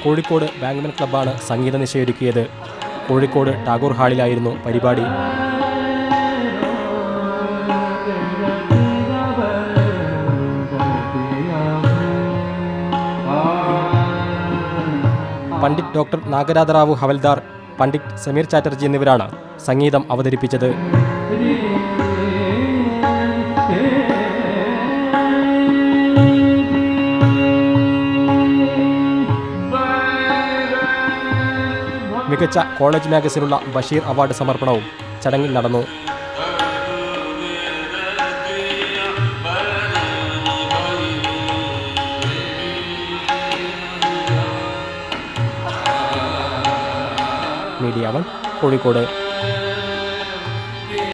കോഴിക്കോട് ബാങ്ക്മൻ ക്ലബ്ബാണ് സംഗീത നിശയൊരുക്കിയത് കോഴിക്കോട് ടാഗോർ ഹാളിലായിരുന്നു പരിപാടി പണ്ഡിറ്റ് ഡോക്ടർ നാഗരാജറാവു ഹവൽദാർ പണ്ഡിറ്റ് സമീർ ചാറ്റർജി എന്നിവരാണ് സംഗീതം അവതരിപ്പിച്ചത് മികച്ച കോളേജ് മാഗസിനുള്ള ബഷീർ അവാർഡ് സമർപ്പണവും ചടങ്ങിൽ നടന്നു മീഡിയ വൺ കോഴിക്കോട്